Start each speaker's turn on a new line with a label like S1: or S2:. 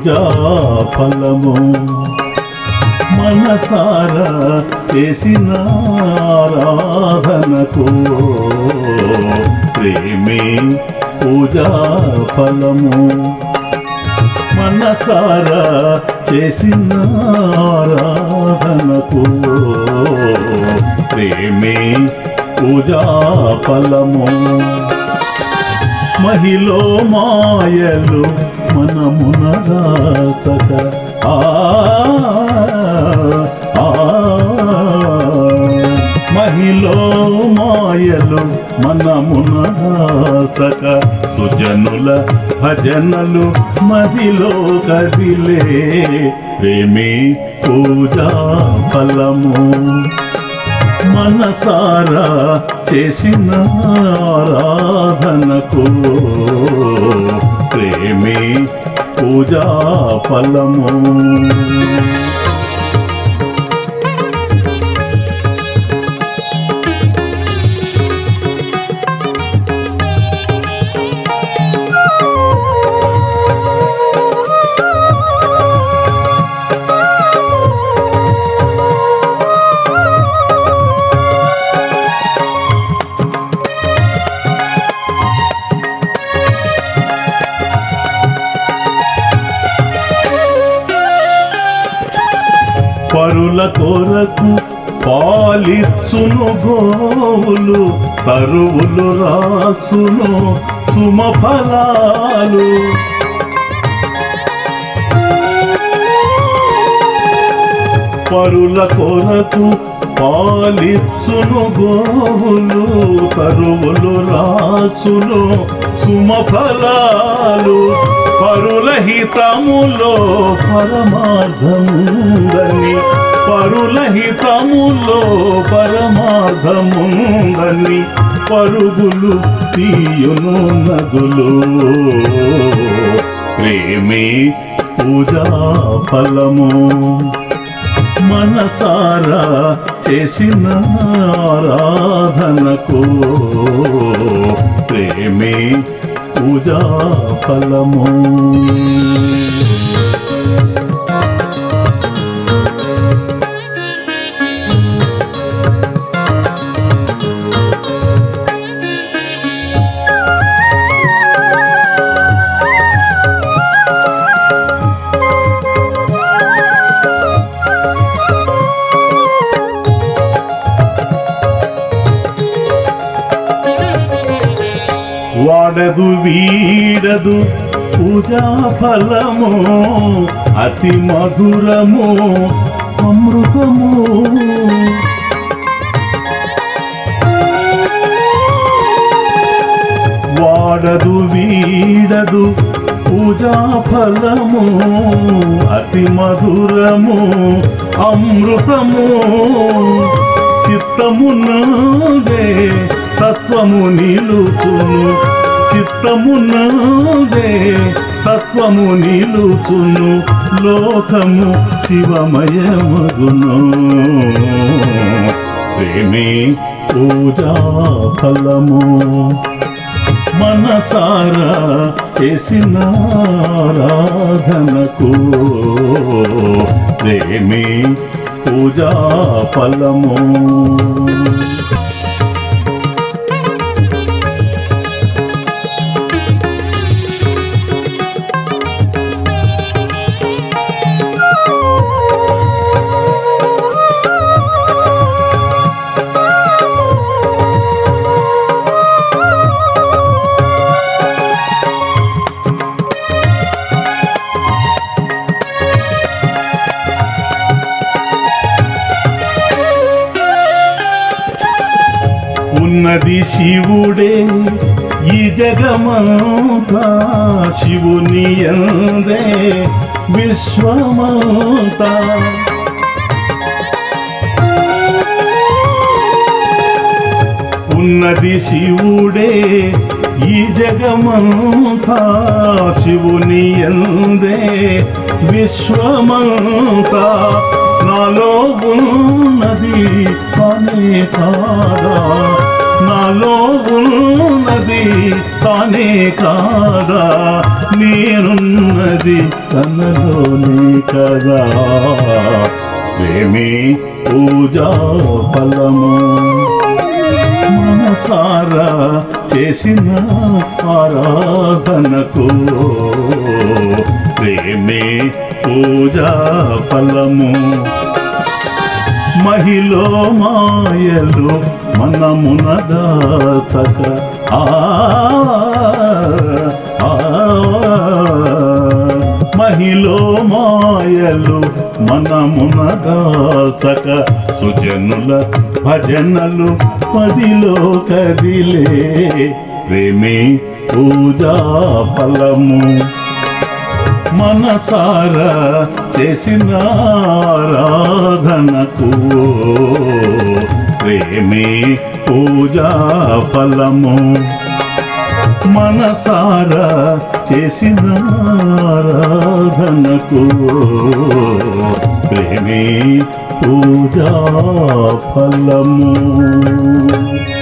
S1: పూజా ఫలము మనసారా చేసిన ఆరాధనకు ప్రేమే పూజా ఫలము మనసారా చేసిన ఆరాధనకు ప్రేమే పూజా ఫలము మహిలో మాయలు మనమునదాచక ఆ ఆ, మహిలో మాయలు మనమునదాచక సుజనుల భజనలు మదిలో కదిలే ప్రేమి పూజా ఫలము మనసారా చేసిన ఆరాధనకు ప్రేమే పూజా ఫలము పరుల కొరకు పాలిచ్చును గోవులు తరువులు రాసును సుమ ఫలాలు పరుల కొరకు పాలిచ్చును గోవులు తరువులు రాసును సుమ ఫలాలు పరుల హితములో పరమార్థముందని పరుల హితములో పరమార్థముందని పరుగులు తీయును నదులు ప్రేమే పూజా ఫలము మనసారా చేసిన ఆరాధనకు ప్రేమే పూజా ఫలము వాడదు వీడదు పూజా ఫలము అతి మధురము అమృతము వాడదు వీడదు పూజా ఫలము అతి మధురము అమృతము చిత్తమున్నదే తత్వము నిలుచును చిత్తమున్నదే తత్వము నిలుచును లోకము శివమయమగును ప్రేమే పూజా ఫలము మనసారా చేసిన ఆరాధనకు ప్రేమే పూజా ఫలము ఉన్నది శివుడే ఈ జగమంతా శివుని అందే విశ్వమంతా ఉన్నది శివుడే ఈ జగమంతా శివుని అందే విశ్వమంతా నాలో ఉన్నది అనే కాదా నాలో ఉన్నది తానే కాదా నేనున్నది తనలోనే కదా ప్రేమే పూజా ఫలము మనసారా చేసిన ఆరాధనకు ప్రేమే పూజా ఫలము మహిలో మాయలు మనమున దాచక ఆ ఆ, మహిలో మాయలు మనమున దాచక సుజనుల భజనలు పదిలో కదిలే ప్రేమే పూజా ఫలము మనసారా చేసిన ఆరాధనకు ప్రేమే పూజా ఫలము మనసారా చేసిన ఆరాధనకు ప్రేమే పూజా ఫలము